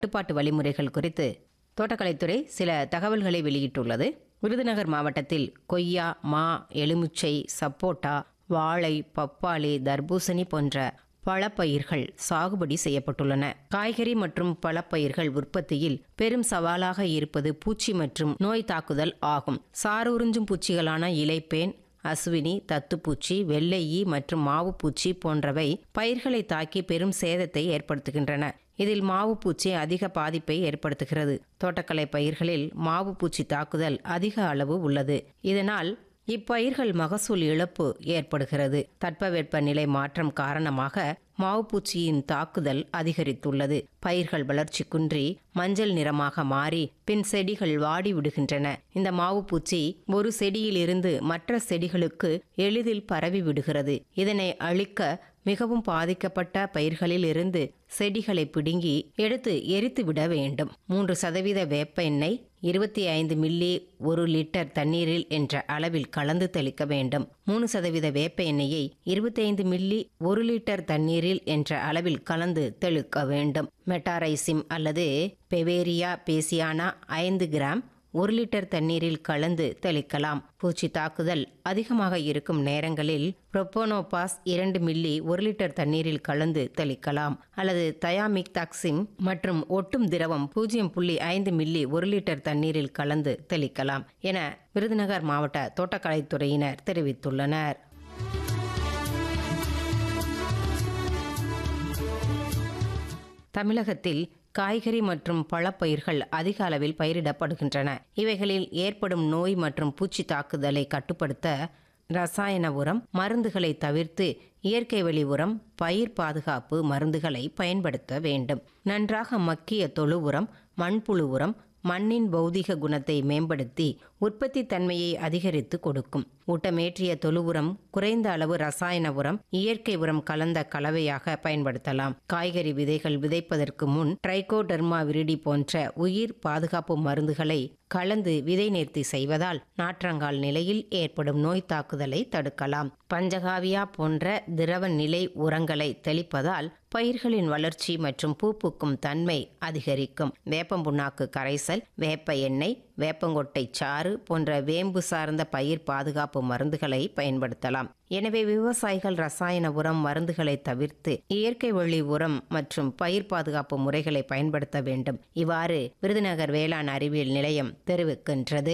கட்டுப்பாட்டு வழிமுறைகள் குறித்து தோட்டக்கலைத்துறை சில தகவல்களை வெளியிட்டுள்ளது விருதுநகர் மாவட்டத்தில் கொய்யா மா எலுமிச்சை சப்போட்டா வாழை பப்பாளி தர்பூசணி போன்ற பழப்பயிர்கள் சாகுபடி செய்யப்பட்டுள்ளன காய்கறி மற்றும் பழப்பயிர்கள் உற்பத்தியில் பெரும் சவாலாக இருப்பது பூச்சி மற்றும் நோய் தாக்குதல் ஆகும் சாரூறிஞ்சும் பூச்சிகளான இலைப்பேன் அசுவினி தத்துப்பூச்சி வெள்ளை ஈ மற்றும் மாவுப்பூச்சி போன்றவை பயிர்களை தாக்கி பெரும் சேதத்தை ஏற்படுத்துகின்றன இதில் மாவுப்பூச்சி அதிக பாதிப்பை ஏற்படுத்துகிறது தோட்டக்கலை பயிர்களில் மாவுப்பூச்சி தாக்குதல் அதிக அளவு உள்ளது இதனால் இப்பயிர்கள் மகசூல் இழப்பு ஏற்படுகிறது தட்பவெப்ப நிலை மாற்றம் காரணமாக மாவுப்பூச்சியின் தாக்குதல் அதிகரித்துள்ளது பயிர்கள் வளர்ச்சி குன்றி மஞ்சள் நிறமாக மாறி பின் செடிகள் வாடி விடுகின்றன இந்த மாவுப்பூச்சி ஒரு செடியிலிருந்து மற்ற செடிகளுக்கு எளிதில் பரவி விடுகிறது இதனை அழிக்க மிகவும் பாதிக்கப்பட்ட பயிர்களில் இருந்து செடிகளை பிடுங்கி எடுத்து எரித்து விட வேண்டும் மூன்று சதவீத வேப்ப எண்ணெய் இருபத்தி ஐந்து மில்லி ஒரு லிட்டர் தண்ணீரில் என்ற அளவில் கலந்து தெளிக்க வேண்டும் மூணு சதவீத வேப்ப எண்ணெயை இருபத்தைந்து மில்லி ஒரு லிட்டர் தண்ணீரில் என்ற அளவில் கலந்து தெளிக்க வேண்டும் மெட்டாரைசிம் அல்லது பெவேரியா பேசியானா ஐந்து கிராம் ஒரு லிட்டர் தண்ணீரில் கலந்து தெளிக்கலாம் பூச்சி தாக்குதல் அதிகமாக இருக்கும் நேரங்களில் புரோபோனோபாஸ் இரண்டு மில்லி ஒரு லிட்டர் தண்ணீரில் கலந்து தெளிக்கலாம் அல்லது தயாமிக் தாக்சிம் மற்றும் ஒட்டும் திரவம் பூஜ்ஜியம் புள்ளி ஐந்து மில்லி ஒரு லிட்டர் தண்ணீரில் கலந்து தெளிக்கலாம் என விருதுநகர் மாவட்ட தோட்டக்கலைத்துறையினர் தெரிவித்துள்ளனர் தமிழகத்தில் காய்கறி மற்றும் பழப்பயிர்கள் அதிக அளவில் பயிரிடப்படுகின்றன இவைகளில் ஏற்படும் நோய் மற்றும் பூச்சி தாக்குதலை கட்டுப்படுத்த ரசாயன உரம் மருந்துகளை தவிர்த்து இயற்கை வழி உரம் பயிர் பாதுகாப்பு மருந்துகளை பயன்படுத்த வேண்டும் நன்றாக மக்கிய தொழு உரம் மண்புழு உரம் மண்ணின் பௌதிக குணத்தை மேம்படுத்தி உற்பத்தி தன்மையை அதிகரித்து கொடுக்கும் ஊட்டமேற்றிய தொழு உரம் குறைந்த அளவு ரசாயன உரம் இயற்கை உரம் கலந்த கலவையாக பயன்படுத்தலாம் காய்கறி விதைகள் விதைப்பதற்கு முன் ட்ரைகோடர்மா விரிடி போன்ற உயிர் பாதுகாப்பு மருந்துகளை கலந்து விதை நேர்த்தி செய்வதால் நாற்றங்கால் நிலையில் ஏற்படும் நோய் தாக்குதலை தடுக்கலாம் பஞ்சகாவியா போன்ற திரவ நிலை உரங்களை தெளிப்பதால் பயிர்களின் வளர்ச்சி மற்றும் பூ பூக்கும் தன்மை அதிகரிக்கும் வேப்பம்புண்ணாக்கு கரைசல் வேப்ப எண்ணெய் வேப்பங்கொட்டை சாறு போன்ற வேம்பு சார்ந்த பயிர் பாதுகாப்பு மருந்துகளை பயன்படுத்தலாம் எனவே விவசாயிகள் ரசாயன உரம் மருந்துகளை தவிர்த்து இயற்கை வழி உரம் மற்றும் பயிர் பாதுகாப்பு முறைகளை பயன்படுத்த வேண்டும் இவ்வாறு விருதுநகர் வேளாண் அறிவியல் நிலையம் தெரிவிக்கின்றது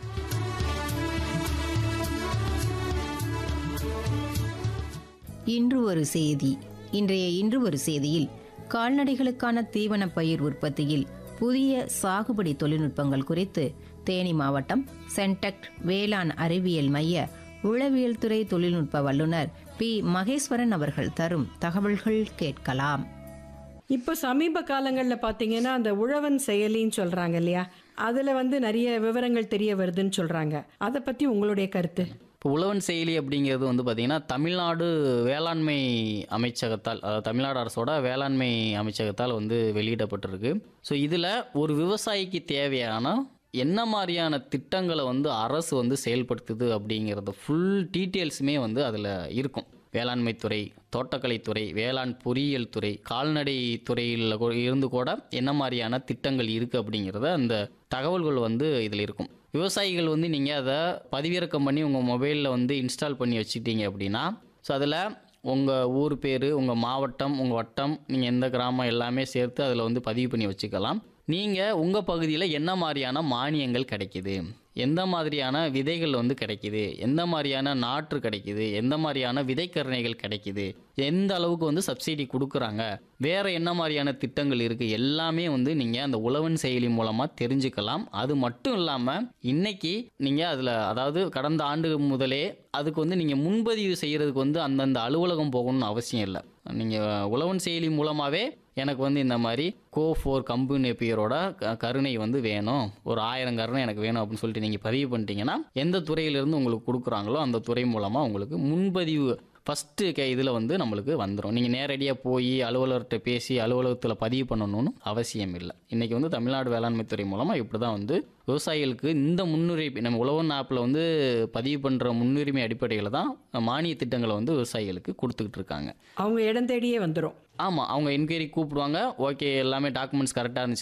இன்று ஒரு செய்தி இன்றைய இன்று ஒரு செய்தியில் கால்நடைகளுக்கான தீவன பயிர் உற்பத்தியில் புதிய சாகுபடி தொழில்நுட்பங்கள் குறித்து தேனி மாவட்டம் சென்டெக்ட் வேளாண் அறிவியல் மைய உளவியல் துறை தொழில்நுட்ப வல்லுநர் பி மகேஸ்வரன் அவர்கள் தரும் தகவல்கள் கேட்கலாம் இப்போ சமீப காலங்களில் பார்த்தீங்கன்னா அந்த உழவன் செயலின்னு சொல்கிறாங்க இல்லையா அதில் வந்து நிறைய விவரங்கள் தெரிய வருதுன்னு சொல்கிறாங்க அதை பற்றி உங்களுடைய கருத்து இப்போ உழவன் செயலி அப்படிங்கிறது வந்து பார்த்திங்கன்னா தமிழ்நாடு வேளாண்மை அமைச்சகத்தால் அதாவது தமிழ்நாடு அரசோட வேளாண்மை அமைச்சகத்தால் வந்து வெளியிடப்பட்டிருக்கு ஸோ இதில் ஒரு விவசாயிக்கு தேவையான என்ன மாதிரியான திட்டங்களை வந்து அரசு வந்து செயல்படுத்துது அப்படிங்கிறது ஃபுல் டீட்டெயில்ஸுமே வந்து அதில் இருக்கும் வேளாண்மைத்துறை தோட்டக்கலைத்துறை வேளாண் பொறியியல் துறை கால்நடை துறையில் கூட- இருந்து கூட என்ன மாதிரியான திட்டங்கள் இருக்குது அப்படிங்கிறத அந்த தகவல்கள் வந்து இதில் இருக்கும் விவசாயிகள் வந்து நீங்கள் அதை பதிவிறக்கம் பண்ணி உங்கள் மொபைலில் வந்து இன்ஸ்டால் பண்ணி வச்சுக்கிட்டீங்க அப்படின்னா ஸோ அதில் உங்கள் ஊர் பேர் உங்கள் மாவட்டம் உங்கள் வட்டம் நீங்கள் எந்த கிராமம் எல்லாமே சேர்த்து அதில் வந்து பதிவு பண்ணி வச்சுக்கலாம் நீங்கள் உங்கள் பகுதியில் என்ன மாதிரியான மானியங்கள் கிடைக்குது எந்த மாதிரியான விதைகள் வந்து கிடைக்குது எந்த மாதிரியான நாற்று கிடைக்குது எந்த மாதிரியான விதைக்கரணைகள் கிடைக்குது எந்த அளவுக்கு வந்து சப்சிடி கொடுக்குறாங்க வேற என்ன மாதிரியான திட்டங்கள் இருக்கு எல்லாமே வந்து நீங்க அந்த உழவன் செயலி மூலமா தெரிஞ்சுக்கலாம் அது மட்டும் இல்லாம இன்னைக்கு நீங்க அதுல அதாவது கடந்த ஆண்டு முதலே அதுக்கு வந்து நீங்க முன்பதிவு செய்யறதுக்கு வந்து அந்தந்த அலுவலகம் போகணும்னு அவசியம் இல்லை நீங்க உழவன் செயலி மூலமாவே எனக்கு வந்து இந்த மாதிரி கோ ஃபோர் கம்பு நெப்பியரோட க- கருணை வந்து வேணும் ஒரு ஆயிரம் கருணை எனக்கு வேணும் அப்படின்னு சொல்லிட்டு நீங்கள் பதிவு பண்ணிட்டீங்கன்னா எந்த துறையிலிருந்து உங்களுக்கு கொடுக்குறாங்களோ அந்த துறை மூலமாக உங்களுக்கு முன்பதிவு ஃபஸ்ட்டு கே இதில் வந்து நம்மளுக்கு வந்துடும் நீங்கள் நேரடியாக போய் அலுவலர்கிட்ட பேசி அலுவலகத்தில் பதிவு பண்ணணும்னு அவசியம் இல்லை இன்றைக்கி வந்து தமிழ்நாடு வேளாண்மை துறை மூலமாக இப்படி தான் வந்து விவசாயிகளுக்கு இந்த முன்னுரிமை நம்ம உழவன் ஆப்பில் வந்து பதிவு பண்ணுற முன்னுரிமை அடிப்படையில் தான் மானிய திட்டங்களை வந்து விவசாயிகளுக்கு கொடுத்துக்கிட்டு இருக்காங்க அவங்க இடம் தேடியே வந்துடும் ஆமாம் அவங்க என்கொயரி கூப்பிடுவாங்க ஓகே எல்லாமே டாக்குமெண்ட்ஸ் கரெக்டாக இருந்துச்சு